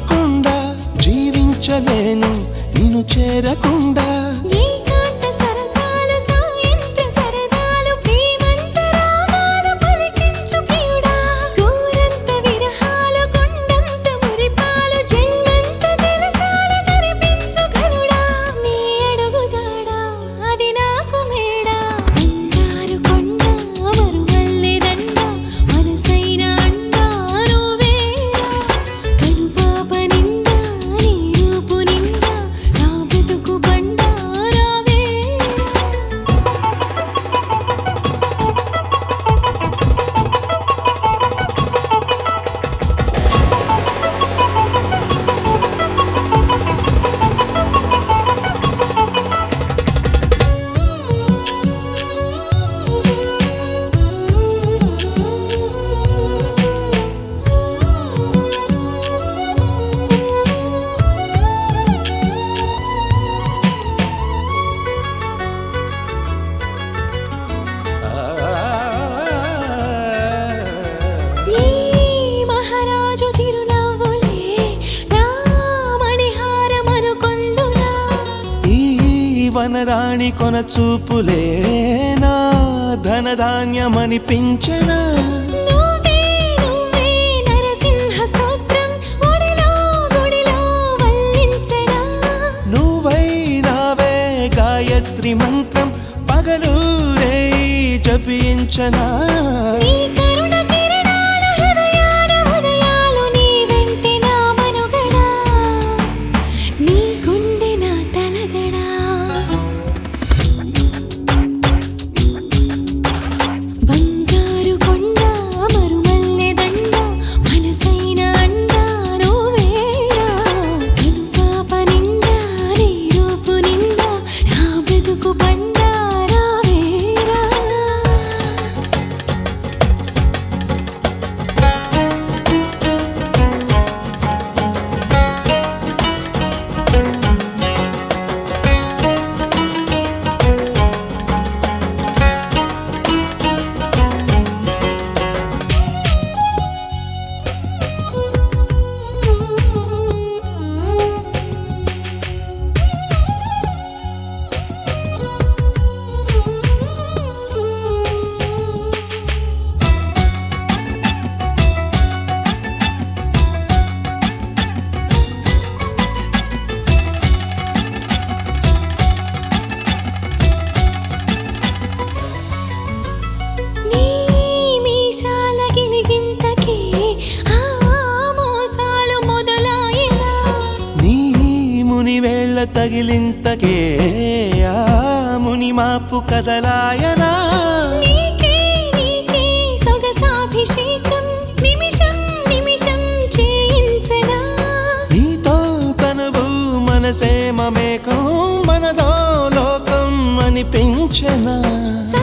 చూడకుండా జీవించలేను నిన్ను చేరకుండా ఏకాంత సరసాలు సాయంత్ర సరదాలు ప్రేమంత రాగాలు పలికించు ప్రియుడా గోరంత విరహాలు కొండంత మురిపాలు జల్లంత జలసాలు జరిపించు ఘనుడా నీ అడుగు జాడా అది నాకు మేడా బంగారు కొండ మరుమల్లె దండ మనసైన అండ నువ్వేరా కనుపాప నిండా నీ రూపు నిండా నా బ్రతుకు బండ రావేరా ఈ మహారాజు చిరునవ్వులే నా మణిహారమను కొందునా ఈ వనరాణి కొన చూపులే నా ధనధాన్యమనిపించనా నువ్వే నువ్వే నరసింహ స్తోత్రం గుడిలో గుడిలో వల్లించనా నువ్వై నావే గాయత్రి మంత్రం పగలూరే జపించనా నీ కరుణ కిరణాల హృదయాల ఉదయాలు నీ వెంటే నా మనుగడా నీ గుండె నా తలగడా బంగారు కొండ మరుమల్లె దండ మనసైన అండ నువ్వేరా కనుపాప నిండా నీ రూపు నిండా నా బ్రతుకు బండ రావేరా నీ మీసాల గిలిగింతకే ఆ మోసాలు మొదలాయినా నీ ముని వేళ్ళ తగిలింతకే ఆ ముని మాపు కదలాయనా నీకే నీకే సొగసాభిషేకం నిమిషం నిమిషం చేయించనా నీతో తనువు మనసే మమేకం మనదో లోకం అనిపించనా